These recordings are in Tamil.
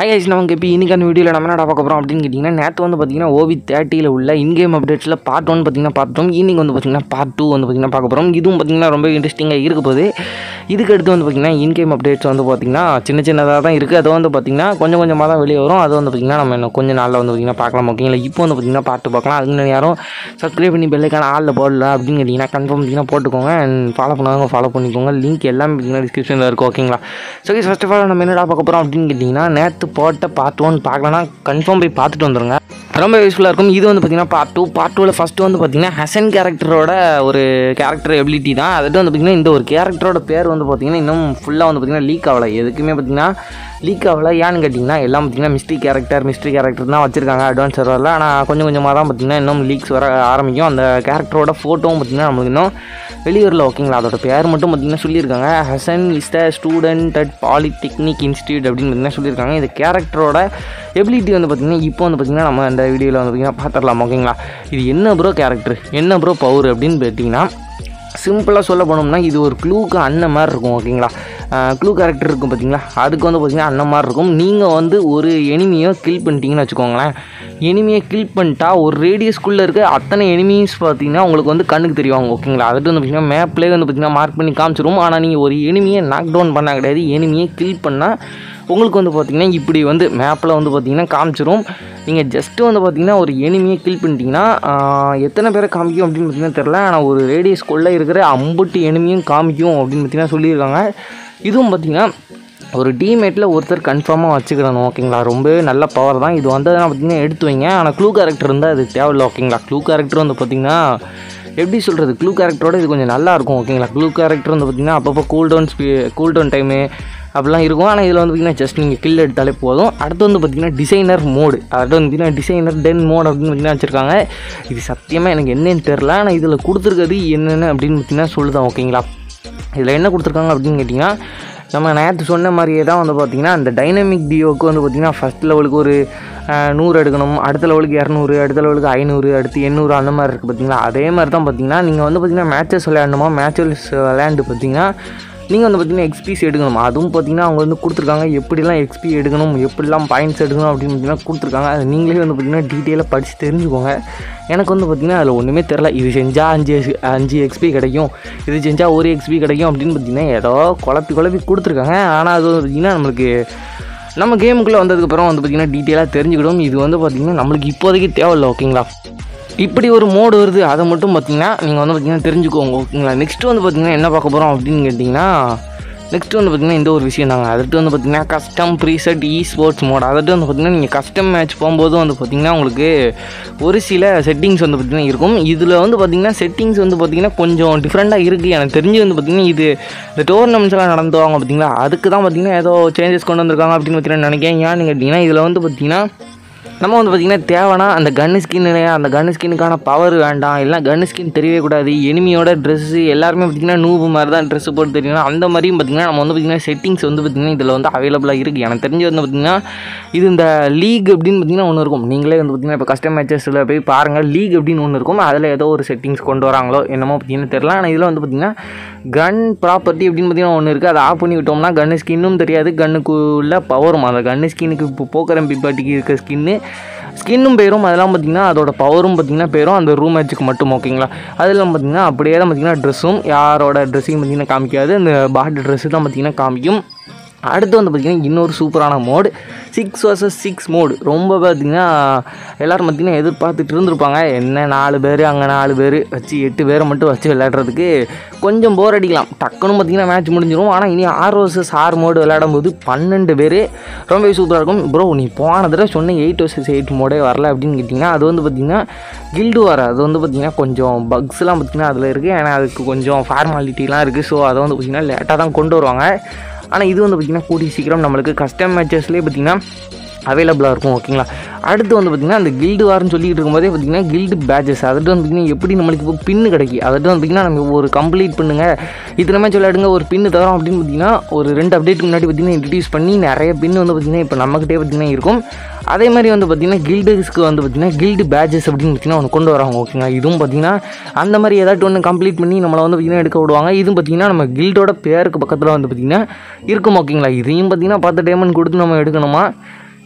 ஹாய் ஐஸ் நமக்கு இப்போ இன்னைக்கான வீடியோவில் நம்ம என்ன பார்க்க போகிறோம் அப்படின்னு கேட்டிங்கன்னா நேற்று வந்து பார்த்தீங்கன்னா ஓவி தேர்ட்டியில் உள்ள இன்கேம் அப்டேட்ஸில் பார்ட் ஒன் பார்த்தீங்கன்னா பார்த்தோம் ஈவினிங் வந்து பார்த்தீங்கன்னா பார்ட் டூ வந்து பார்த்தீங்கன்னா பார்க்க போகிறோம் இதுவும் பார்த்தீங்கன்னா ரொம்ப இன்ட்ரெஸ்டிங்காக இருக்க போகுது இதுக்கு அடுத்து வந்து பார்த்தீங்கன்னா இன்கேம் அப்டேட்ஸ் வந்து பார்த்தீங்கன்னா சின்ன சின்னதாக தான் இருக்குது அது வந்து பார்த்தீங்கன்னா கொஞ்சம் கொஞ்சமாக தான் வெளியே வரும் அது வந்து பார்த்தீங்கன்னா நம்ம இன்னும் கொஞ்சம் நாளில் வந்து பார்த்தீங்கன்னா பார்க்கலாம் ஓகேங்களா இப்போ வந்து பார்த்தீங்கன்னா பார்த்து பார்க்கலாம் அதுக்கு முன்னாடி யாரும் சப்ஸ்கிரைப் பண்ணி பெல்லைக்கான ஆளில் போடல அப்படின்னு கேட்டிங்கன்னா கன்ஃபார்ம் பார்த்தீங்கன்னா போட்டுக்கோங்க அண்ட் ஃபாலோ பண்ணாதவங்க ஃபாலோ பண்ணிக்கோங்க லிங்க் எல்லாமே பார்த்தீங்கன்னா டிஸ்கிரிப்ஷனில் இருக்கும் ஓகேங்களா ஸோ ஃபர்ஸ்ட் ஆஃப் ஆல் நம்ம என்னடா பார்க்க போகிறோம் அப்படின்னு கேட்டிங்கன்னா நேற்று போட்ட பார்ட் ஒன் பார்க்கலன்னா கன்ஃபார்ம் போய் பார்த்துட்டு வந்துருங்க ரொம்ப யூஸ்ஃபுல்லாக இருக்கும் இது வந்து பார்த்தீங்கன்னா பார்ட் டூ பார்ட் டூவில் ஃபஸ்ட்டு வந்து பார்த்தீங்கன்னா ஹசன் கேரக்டரோட ஒரு கேரக்டர் எபிலிட்டி தான் அதுட்டு வந்து பார்த்தீங்கன்னா இந்த ஒரு கேரக்டரோட பேர் வந்து பார்த்தீங்கன்னா இன்னும் ஃபுல்லாக வந்து பார்த்தீங்கன்னா லீக் ஆகலை எதுக்குமே பார்த்தீங்கன்னா லீக் ஆகலை ஏன்னு கேட்டிங்கன்னா எல்லாம் பார்த்தீங்கன்னா மிஸ்ட்ரி கேரக்டர் மிஸ்ட்ரி கேரக்டர் தான் வச்சிருக்காங்க அட்வான்ஸ் சர்வரில் ஆனால் கொஞ்சம் கொஞ்சமாக தான் பார்த்தீங்கன்னா இன்னும் லீக்ஸ் வர ஆரம்பிக்கும் அந்த கேரக்டரோட ஃபோட்டோவும் பார்த்தீங்கன்னா நம்மளுக்கு இன்னும் வெளியூரில் ஓகேங்களா அதோட பேர் மட்டும் பார்த்தீங்கன்னா சொல்லியிருக்காங்க Hasan is the student at polytechnic institute அப்படின்னு பார்த்தீங்கன்னா சொல்லியிருக்காங்க இந்த கேரக்டரோட எபிலிட்டி வந்து பார்த்தீங்கன்னா இப்போ வந்து பார்த்தீங்கன்னா நம்ம அந்த வீடியோவில் வந்து பார்த்தீங்கன்னா பார்த்துடலாம் ஓகேங்களா இது என்ன ப்ரோ கேரக்டர் என்ன ப்ரோ பவர் அப்படின்னு பார்த்தீங்கன்னா சிம்பிளாக சொல்ல போனோம்னா இது ஒரு க்ளூக்கு அண்ணன் மாதிரி இருக்கும் ஓகேங்களா க்ளூ கேரக்டர் இருக்கும் பார்த்தீங்களா அதுக்கு வந்து பார்த்தீங்கன்னா அண்ணன் மாதிரி இருக்கும் நீங்கள் வந்து ஒரு எனிமியை கில் பண்ணிட்டீங்கன்னு வச்சுக்கோங்களேன் எனிமியை கில் பண்ணிட்டா ஒரு ரேடியஸ்குள்ளே இருக்க அத்தனை எனிமீஸ் பார்த்தீங்கன்னா உங்களுக்கு வந்து கண்ணுக்கு தெரிவாங்க ஓகேங்களா அதுட்டு வந்து பார்த்தீங்கன்னா மேப்லேயே வந்து பார்த்தீங்கன்னா மார்க் பண்ணி காமிச்சிரும் ஆனால் நீங்கள் ஒரு எனிமியை நாக் டவுன் பண்ண கிடையாது எனிமியை கில் பண்ணால் உங்களுக்கு வந்து பார்த்தீங்கன்னா இப்படி வந்து மேப்பில் வந்து பார்த்தீங்கன்னா காமிச்சிரும் நீங்கள் ஜஸ்ட்டு வந்து பார்த்தீங்கன்னா ஒரு எனிமியை கில் பண்ணிட்டீங்கன்னா ஆஹ், எத்தனை பேரை காமிக்கும் அப்படின்னு பார்த்தீங்கன்னா தெரில ஆனால் ஒரு ரேடியஸ்குள்ளே இருக்கிற அம்புட்டு எனிமியும் காமிக்கும் அப்படின்னு பார்த்தீங்கன்னா சொல்லியிருக்காங்க இதுவும் பார்த்தீங்கன்னா ஒரு டீமேட்டில் ஒருத்தர் கன்ஃபார்மாக வச்சுக்கிடணும் ஓகேங்களா ரொம்பவே நல்ல பவர் தான் இது வந்ததுன்னா பார்த்தீங்கன்னா எடுத்து வைங்க ஆனால் க்ளூ கேரக்டர் இருந்தால் அது தேவையில்லை ஓகேங்களா க்ளூ கேரக்டர் வந்து பார்த்தீங்கன்னா எப்படி சொல்கிறது க்ளூ கேரக்டரோட இது கொஞ்சம் நல்லா இருக்கும் ஓகேங்களா க்ளூ கேரக்டர் வந்து பார்த்தீங்கன்னா அப்பப்போ கூல் டவுன் ஸ்பீ கூல் டவுன் டைமு அப்படிலாம் இருக்கும் ஆனால் இதில் வந்து பார்த்தீங்கன்னா ஜஸ்ட் நீங்கள் கில் எடுத்தாலே போதும் அடுத்து வந்து பார்த்தீங்கன்னா டிசைனர் மோடு அடுத்து வந்து பார்த்தீங்கன்னா டிசைனர் டென் மோட் அப்படின்னு பார்த்தீங்கன்னா வச்சுருக்காங்க இது சத்தியமாக எனக்கு என்னன்னு தெரில ஆனால் இதில் கொடுத்துருக்கிறது என்னென்னு அப்படின்னு பார்த்தீங்கன்னா சொல்லுதான் ஓகேங்களா இதில் என்ன கொடுத்துருக்காங்க அப்படின்னு கேட்டிங்கன்னா நம்ம நேற்று சொன்ன மாதிரியே தான் வந்து பார்த்திங்கன்னா அந்த டைனமிக் டியோக்கு வந்து பார்த்திங்கன்னா ஃபஸ்ட் லெவலுக்கு ஒரு அஹ், நூறு எடுக்கணும் அடுத்த லெவலுக்கு இரநூறு அடுத்த லெவலுக்கு ஐநூறு அடுத்து எண்ணூறு அந்த மாதிரி இருக்குது பார்த்தீங்களா அதே மாதிரி தான் பார்த்தீங்கன்னா நீங்கள் வந்து பார்த்திங்கன்னா மேட்சஸ் விளையாடணுமா மேட்சஸ் விளையாண்டு பார்த்தீங்கன்னா நீங்கள் வந்து பார்த்தீங்கன்னா எக்ஸ்பிஸ் எடுக்கணும் அதுவும் பார்த்தீங்கன்னா அவங்க வந்து கொடுத்துருக்காங்க எப்படிலாம் எக்ஸ்பி எடுக்கணும் எப்படிலாம் பாயிண்ட்ஸ் எடுக்கணும் அப்படின்னு பார்த்தீங்கன்னா கொடுத்துருக்காங்க அது நீங்களே வந்து பார்த்தீங்கன்னா டீட்டெயிலாக படித்து தெரிஞ்சுக்கோங்க எனக்கு வந்து பார்த்தீங்கன்னா அதில் ஒன்றுமே தெரில இது செஞ்சால் அஞ்சு அஞ்சு எக்ஸ்பி கிடைக்கும் இது செஞ்சால் ஒரு எக்ஸ்பி கிடைக்கும் அப்படின்னு பார்த்தீங்கன்னா ஏதோ குழப்பி குழப்பி கொடுத்துருக்காங்க ஆனால் அது வந்து பார்த்தீங்கன்னா நம்மளுக்கு நம்ம கேமுக்குள்ளே வந்ததுக்கப்புறம் வந்து பார்த்திங்கன்னா டீட்டெயிலாக தெரிஞ்சுக்கிடும் இது வந்து பார்த்திங்கன்னா நம்மளுக்கு இப்போதைக்கு தேவையில்லை ஓகேங்களா இப்படி ஒரு மோடு வருது அதை மட்டும் பார்த்தீங்கன்னா நீங்கள் வந்து பார்த்தீங்கன்னா தெரிஞ்சுக்கோங்க ஓகேங்களா நெக்ஸ்ட் வந்து பார்த்தீங்கன்னா என்ன பார்க்க போகிறோம் அப்படின்னு கேட்டிங்கன்னா நெக்ஸ்ட் வந்து பார்த்தீங்கன்னா இந்த ஒரு விஷயம் தாங்க அதுட்டு வந்து பார்த்தீங்கன்னா custom preset esports mode அதுட்டு வந்து பார்த்தீங்கன்னா நீங்கள் கஸ்டம் மேட்ச் போகும்போது வந்து பார்த்தீங்கன்னா உங்களுக்கு ஒரு சில செட்டிங்ஸ் வந்து பார்த்தீங்கன்னா இருக்கும் இதில் வந்து பார்த்தீங்கன்னா செட்டிங்ஸ் வந்து பார்த்தீங்கன்னா கொஞ்சம் டிஃப்ரெண்ட்டாக இருக்குது எனக்கு தெரிஞ்சு வந்து பார்த்தீங்கன்னா இது இந்த டோர்னமெண்ட்ஸ் எல்லாம் நடந்துவாங்க பார்த்தீங்களா அதுக்கு தான் பார்த்தீங்கன்னா ஏதோ சேஞ்சஸ் கொண்டு வந்திருக்காங்க அப்படின்னு பார்த்தீங்கன்னா நினைக்கிறேன் ஏன்னு கேட்டிங்கன்னா இதில் வந்து பார்த்தீங்கன்னா நம்ம வந்து பார்த்திங்கன்னா தேவைன்னா அந்த கன்னு ஸ்கின் அந்த கன்னு ஸ்கின்னுக்கான பவர் வேண்டாம் இல்லை கன்னு ஸ்கின் தெரியவே கூடாது எனிமியோட ட்ரெஸ்ஸு எல்லாருமே பார்த்திங்கன்னா நூபு மாதிரி தான் ட்ரெஸ்ஸு போட்டு தெரியணும் அந்த மாதிரியும் பார்த்திங்கன்னா நம்ம வந்து பார்த்திங்கன்னா செட்டிங்ஸ் வந்து பார்த்திங்கன்னா இதில் வந்து அவைலபிளாக இருக்குது எனக்கு தெரிஞ்சு வந்து பார்த்திங்கன்னா இது இந்த லீக் அப்படின்னு பார்த்திங்கன்னா ஒன்று இருக்கும் நீங்களே வந்து பார்த்திங்கன்னா இப்போ கஸ்டம் மேட்சஸில் போய் பாருங்கள் லீக் அப்படின்னு ஒன்று இருக்கும் அதில் ஏதோ ஒரு செட்டிங்ஸ் கொண்டு வராங்களோ என்னமோ பார்த்திங்கன்னா தெரில ஆனால் இதில் வந்து பார்த்திங்கன்னா கன் ப்ராப்பர்ட்டி அப்படின்னு பார்த்தீங்கன்னா ஒன்று இருக்குது அதை ஆஃப் பண்ணி விட்டோம்னா கன்னு ஸ்கின்னும் தெரியாது கன்னுக்குள்ள பவரும் அந்த கன்னு ஸ்கின்னுக்கு இப்போ போக்கரம் பிப்பாட்டிக்கு இருக்க ஸ்கின்னு ஸ்கின்னும் போயிடும் அதெல்லாம் பார்த்திங்கன்னா அதோட பவரும் பார்த்திங்கன்னா போயிடும் அந்த ரூம் மேட்ச்சுக்கு மட்டும் ஓகேங்களா அதெல்லாம் பார்த்திங்கன்னா அப்படியே தான் பார்த்திங்கன்னா ட்ரெஸ்ஸும் யாரோட ட்ரெஸ்ஸையும் பார்த்திங்கன்னா காமிக்காது அந்த பாட்டு ட்ரெஸ்ஸு தான் பார்த்திங்கன்னா காமிக்கும் அடுத்து வந்து பார்த்திங்கன்னா இன்னொரு சூப்பரான mode six versus six mode ரொம்ப பார்த்திங்கன்னா எல்லோரும் பார்த்திங்கன்னா எதிர்பார்த்துட்டு இருந்திருப்பாங்க என்ன நாலு பேர் அங்கே நாலு பேர் வச்சு எட்டு பேரை மட்டும் வச்சு விளையாடுறதுக்கு கொஞ்சம் போர் அடிக்கலாம் டக்குன்னு பார்த்திங்கன்னா மேட்ச் முடிஞ்சிடும் ஆனால் இனி ஆறு வர்சஸ் ஆறு மோடு விளையாடும் போது பன்னெண்டு பேர் ரொம்ப சூப்பராக இருக்கும் ப்ரோ நீ போன தடவை சொன்ன எயிட் வர்சஸ் எயிட் மோடே வரல அப்படின்னு கேட்டிங்கன்னா அது வந்து பார்த்திங்கன்னா கில்டு வர அது வந்து பார்த்திங்கன்னா கொஞ்சம் பக்ஸ்லாம் பார்த்திங்கன்னா அதில் இருக்குது ஏன்னா அதுக்கு கொஞ்சம் ஃபார்மாலிட்டிலாம் இருக்குது ஸோ அதை வந்து பார்த்திங்கன்னா லேட்டாக தான் கொண்டு வருவாங்க ஆனால் இது வந்து பார்த்திங்கன்னா கூடிய சீக்கிரம் நம்மளுக்கு கஸ்டம் மேட்சஸ்லேயே பார்த்திங்கன்னா அவைலபிளாக இருக்கும் ஓகேங்களா அடுத்து வந்து பார்த்திங்கன்னா அந்த கில்டு வார்னு சொல்லிட்டு இருக்கும்போதே பார்த்திங்கன்னா கில்டு பேட்சஸ் அதுட்டு வந்து பார்த்திங்கன்னா எப்படி நம்மளுக்கு இப்போ பின்னு கிடைக்கும் அதுட்டு வந்து பார்த்திங்கன்னா நம்ம ஒரு கம்ப்ளீட் பண்ணுங்க இத்தனை மேட்ச் விளையாடுங்க ஒரு பின்னு தரோம் அப்படின்னு பார்த்திங்கன்னா ஒரு ரெண்டு அப்டேட் முன்னாடி பார்த்திங்கன்னா இன்ட்ரடியூஸ் பண்ணி நிறைய பின்னு வந்து பார்த்திங்கன்னா இப்போ நம்மக்கிட்டே பார்த்திங்கன்னா இருக்கும் அதே மாதிரி வந்து பார்த்திங்கன்னா கில்டுஸ்க்கு வந்து பார்த்திங்கன்னா கில்டு பேட்சஸ் அப்படின்னு பார்த்திங்கன்னா ஒன்று கொண்டு வராங்க ஓகேங்களா இதுவும் பார்த்திங்கன்னா அந்த மாதிரி ஏதாச்சும் ஒன்று கம்ப்ளீட் பண்ணி நம்மளை வந்து பார்த்திங்கன்னா எடுக்க விடுவாங்க இதுவும் பார்த்திங்கன்னா நம்ம கில்டோட பேருக்கு பக்கத்தில் வந்து பார்த்திங்கன்னா இருக்கும் ஓகேங்களா இதையும் பார்த்திங்கன்னா பத்து டைமண்ட் கொடுத்து நம்ம எடுக்கணுமா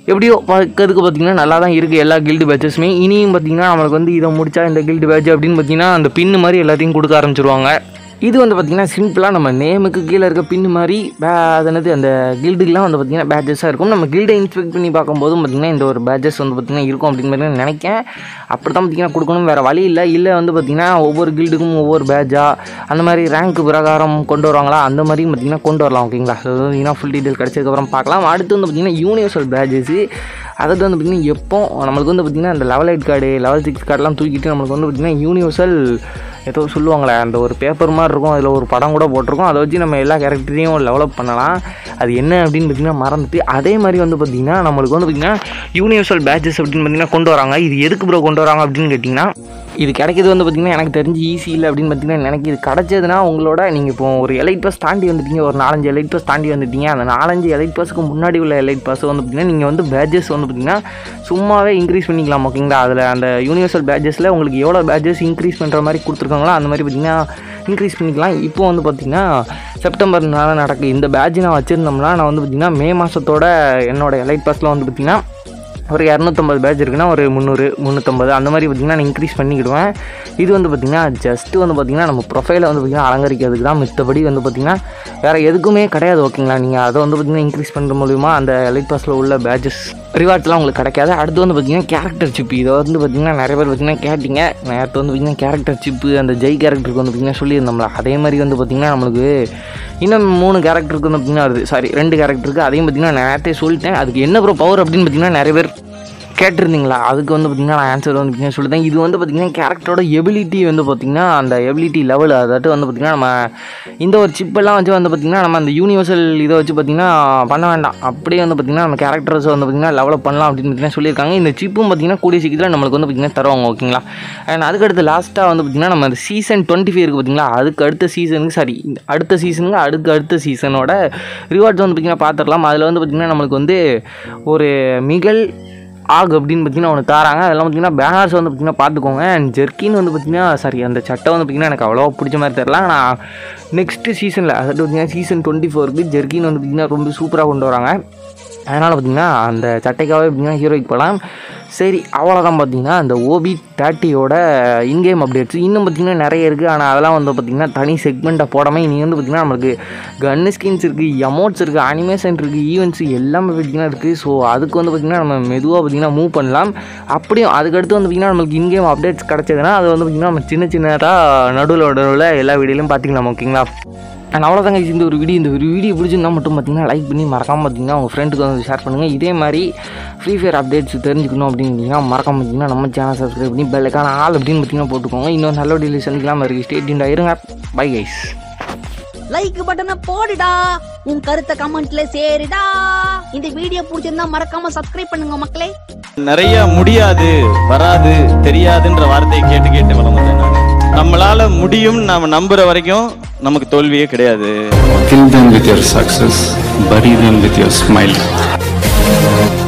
எப்படியோ பார்க்கறதுக்கு பார்த்தீங்கன்னா நல்லா தான் இருக்குது எல்லா கில்டு பேட்சஸுமே இனியும் பார்த்தீங்கன்னா நம்மளுக்கு வந்து இதை முடிச்சா இந்த கில்டு பேட்ச் அப்படின்னு பார்த்தீங்கன்னா அந்த பின்னு மாதிரி எல்லாத்தையும் கொடுக்க ஆரம்பிச்சிருவாங்க இது வந்து பார்த்திங்கன்னா சிம்பிளாக நம்ம நேமுக்கு கீழே இருக்க பின்னு மாதிரி பே அதனது அந்த கில்டுக்கெலாம் வந்து பார்த்திங்கன்னா பேட்சஸாக இருக்கும் நம்ம கில்டை இன்ஸ்பெக்ட் பண்ணி பார்க்கும்போதும் பார்த்திங்கன்னா இந்த ஒரு பேட்சஸ் வந்து பார்த்திங்கன்னா இருக்கும் அப்படின்னு மாதிரி நினைக்கேன் அப்படி தான் பார்த்திங்கன்னா கொடுக்கணும் வேறு வழி இல்லை இல்லை வந்து பார்த்திங்கன்னா ஒவ்வொரு கில்டுக்கும் ஒவ்வொரு பேட்சா அந்த மாதிரி ரேங்க் பிரகாரம் கொண்டு வருவாங்களா அந்த மாதிரியும் பார்த்திங்கன்னா கொண்டு வரலாம் ஓகேங்களா அது வந்து பார்த்திங்கன்னா ஃபுல் டீட்டெயில் கிடச்சதுக்கப்புறம் பார்க்கலாம் அடுத்து வந்து பார்த்திங்கன்னா யூனிவர்சல் பேட்சஸ் அதாவது வந்து பார்த்திங்கன்னா எப்போ நம்மளுக்கு வந்து பார்த்திங்கன்னா அந்த level eight card level six கார்டெலாம் தூக்கிட்டு நம்மளுக்கு வந்து பார்த்திங்கன்னா யூனிவர்சல் ஏதோ சொல்லுவாங்களே அந்த ஒரு பேப்பர் மாதிரி இருக்கும் அதில் ஒரு படம் கூட போட்டிருக்கோம் அதை வச்சு நம்ம எல்லா கேரக்டரையும் டெவலப் பண்ணலாம் அது என்ன அப்படின்னு பார்த்திங்கன்னா மறந்துட்டு அதே மாதிரி வந்து பார்த்திங்கன்னா நம்மளுக்கு வந்து பார்த்திங்கன்னா யூனிவர்சல் பேட்சஸ் அப்படின்னு பார்த்திங்கன்னா கொண்டு வராங்க இது எதுக்கு ப்ரோ கொண்டு வராங்க அப்படின்னு கேட்டிங்கன்னா இது கிடைக்கிறது வந்து பார்த்திங்கன்னா எனக்கு தெரிஞ்சு ஈஸி இல்லை அப்படின்னு பார்த்தீங்கன்னா எனக்கு இது கிடச்சதுன்னா உங்களோட நீங்கள் இப்போ ஒரு எலைட் பாஸ் தாண்டி வந்துட்டீங்க ஒரு நாலஞ்சு எலைட் பாஸ் தாண்டி வந்துட்டீங்க அந்த நாலஞ்சு எலைட் பாஸுக்கு முன்னாடி உள்ள எலைட் பாஸ் வந்து பார்த்திங்கன்னா நீங்கள் வந்து பேட்சஸ் வந்து பார்த்திங்கன்னா சும்மாவே இன்க்ரீஸ் பண்ணிக்கலாம் ஓகேங்களா அதில் அந்த யூனிவர்சல் பேட்சஸில் உங்களுக்கு எவ்வளோ பேட்சஸ் இன்க்ரீஸ் பண்ணுற மாதிரி கொடுத்துருக்காங்களோ அந்த மாதிரி பார்த்திங்கன்னா இன்க்ரீஸ் பண்ணிக்கலாம் இப்போ வந்து பார்த்திங்கன்னா செப்டம்பர் நாள் நடக்கு இந்த பேட்ச் நான் வச்சுருந்தோம்னா நான் வந்து பார்த்திங்கன்னா மே மாதத்தோட என்னோட எலைட் பாஸில் வந்து பார்த்திங்கன்னா ஒரு இரநூத்தம்பது பேட்ச் இருக்குன்னா ஒரு முந்நூறு முந்நூற்றம்பது அந்த மாதிரி பார்த்திங்கன்னா நான் இன்க்ரீஸ் பண்ணிக்கிடுவேன் இது வந்து பார்த்திங்கன்னா ஜஸ்ட்டு வந்து பார்த்திங்கன்னா நம்ம ப்ரொஃபைலை வந்து பார்த்திங்கன்னா அலங்கரிக்கிறதுக்கு தான் மித்தபடி வந்து பார்த்திங்கன்னா வேறு எதுக்குமே கிடையாது ஓகேங்களா நீங்கள் அதை வந்து பார்த்திங்கன்னா இன்க்ரீஸ் பண்ணுற மூலிமா அந்த எலைட் பாஸில் உள்ள பேட்சஸ் ரிவார்ட்ஸ்லாம் உங்களுக்கு கிடைக்காது அடுத்து வந்து பார்த்திங்கன்னா கேரக்டர் சிப்பு இதை வந்து பார்த்திங்கன்னா நிறைய பேர் பார்த்திங்கன்னா கேட்டிங்க நேரத்து வந்து பார்த்திங்கன்னா கேரக்டர் சிப்பு அந்த ஜெய் கேரக்டருக்கு வந்து பார்த்திங்கன்னா சொல்லியிருந்தோம்ல அதே மாதிரி வந்து பார்த்திங்கன்னா நம்மளுக்கு இன்னும் மூணு கேரக்டருக்கு வந்து பார்த்திங்கன்னா வருது சாரி ரெண்டு கேரக்டருக்கு அதையும் பார்த்திங்கன்னா நான் நேரத்தே சொல்லிட்டேன் அதுக்கு என்ன ப்ரோ பவர் அப்படின்னு பார்த்திங்கன்னா நிறைய பேர் கேட்டிருந்தீங்களா அதுக்கு வந்து பார்த்திங்கன்னா நான் ஆன்சர் வந்து பார்த்திங்கன்னா சொல்லிட்டேன் இது வந்து பார்த்திங்கன்னா கேரக்டரோட எபிலிட்டி வந்து பார்த்திங்கன்னா அந்த எபிலிட்டி லெவல் அதாவது வந்து பார்த்திங்கன்னா நம்ம இந்த ஒரு சிப்பெல்லாம் வச்சு வந்து பார்த்திங்கன்னா நம்ம அந்த யூனிவர்சல் இதை வச்சு பார்த்திங்கன்னா பண்ண வேண்டாம் அப்படியே வந்து பார்த்திங்கன்னா நம்ம கேரக்டர்ஸ் வந்து பார்த்திங்கன்னா டெவலப் பண்ணலாம் அப்படின்னு பார்த்திங்கன்னா சொல்லியிருக்காங்க இந்த சிப்பும் பார்த்திங்கன்னா கூடிய சீக்கிரத்தில் நம்மளுக்கு வந்து பார்த்திங்கன்னா தருவாங்க ஓகேங்களா அண்ட் அதுக்கடுத்து லாஸ்ட்டாக வந்து பார்த்திங்கன்னா நம்ம அந்த சீசன் டுவெண்ட்டி ஃபைவ் இருக்குது பார்த்திங்களா அதுக்கு அடுத்த சீசனுக்கு சாரி அடுத்த சீசனுக்கு அடுத்த அடுத்த சீசனோட ரிவார்ட்ஸ் வந்து பார்த்திங்கன்னா பார்த்துடலாம் அதில் வந்து பார்த்திங்கன்னா நம்மளுக்கு வந்து ஒரு மிகல் ஆக் அப்படின்னு பார்த்தீங்கன்னா ஒன்று தாராங்க அதெல்லாம் பார்த்தீங்கன்னா பேனர்ஸ் வந்து பார்த்தீங்கன்னா பார்த்துக்கோங்க அண்ட் ஜெர்க்கின் வந்து பார்த்தீங்கன்னா சாரி அந்த சட்டை வந்து பார்த்தீங்கன்னா எனக்கு அவ்வளோவா பிடிச்ச மாதிரி தெரில ஆனால் நெக்ஸ்ட்டு சீசனில் அதாவது பார்த்தீங்கன்னா சீசன் டுவெண்ட்டி ஃபோருக்கு ஜெர்க்கின் வந்து பார்த்தீங்கன்னா ரொம்ப சூப்பராக கொண்டு வராங்க அதனால் பார்த்தீங்கன்னா அந்த சட்டைக்காகவே பார்த்தீங்கன்னா ஹீரோய்க்கு போகலாம் சரி அவ்வளோதான் பார்த்தீங்கன்னா அந்த ஓபி தேர்ட்டியோட இன்கேம் அப்டேட்ஸ் இன்னும் பார்த்தீங்கன்னா நிறைய இருக்குது ஆனால் அதெல்லாம் வந்து பார்த்திங்கன்னா தனி செக்மெண்ட்டை போடாமல் இனி வந்து பார்த்திங்கன்னா நம்மளுக்கு கன்னு ஸ்கின்ஸ் இருக்குது எமௌண்ட்ஸ் இருக்குது அனிமேஷன் இருக்குது ஈவெண்ட்ஸ் எல்லாமே பார்த்திங்கன்னா இருக்குது ஸோ அதுக்கு வந்து பார்த்திங்கன்னா நம்ம மெதுவாக பார்த்திங்கன்னா மூவ் பண்ணலாம் அப்படியும் அதுக்கடுத்து வந்து பார்த்திங்கன்னா நம்மளுக்கு இன்கேம் அப்டேட்ஸ் கிடச்சதுன்னா அது வந்து பார்த்திங்கன்னா நம்ம சின்ன சின்னதாக நடுவில் நடுவில் எல்லா வீடியோலையும் பார்த்துக்கலாம் ஓகேங்களா அண்ட் அவ்வளோதாங்க இந்த ஒரு வீடியோ இந்த ஒரு வீடியோ பிடிச்சிருந்தா மட்டும் பார்த்தீங்கன்னா லைக் பண்ணி மறக்காமல் பார்த்தீங்கன்னா உங்கள் ஃப்ரெண்டுக்கு வந்து ஷேர் பண்ணுங்கள் இதே மாதிரி ஃப்ரீ ஃபயர் அப்டேட்ஸ் தெரிஞ்சுக்கணும் அப்படின்னு மறக்காம பார்த்தீங்கன்னா நம்ம சேனல் சப்ஸ்கிரைப் பண்ணி பெல்லுக்கான ஆள் அப்படின்னு பார்த்தீங்கன்னா போட்டுக்கோங்க இன்னொரு நல்ல வீடியோ சந்திக்கலாம் இருக்குது ஸ்டேட் இருங்க பை கைஸ் லைக் பட்டனை போடுடா உன் கருத்தை கமெண்ட்ல சேருடா இந்த வீடியோ பிடிச்சிருந்தா மறக்காம சப்ஸ்கிரைப் பண்ணுங்க மக்களே நிறைய முடியாது வராது தெரியாதுன்ற வார்த்தையை கேட்டு கேட்டு வளர்ந்தேன் நான் நம்மளால முடியும் நாம நம்புற வரைக்கும் நமக்கு தோல்வியே கிடையாது Kill them with your success, bury them with your smile.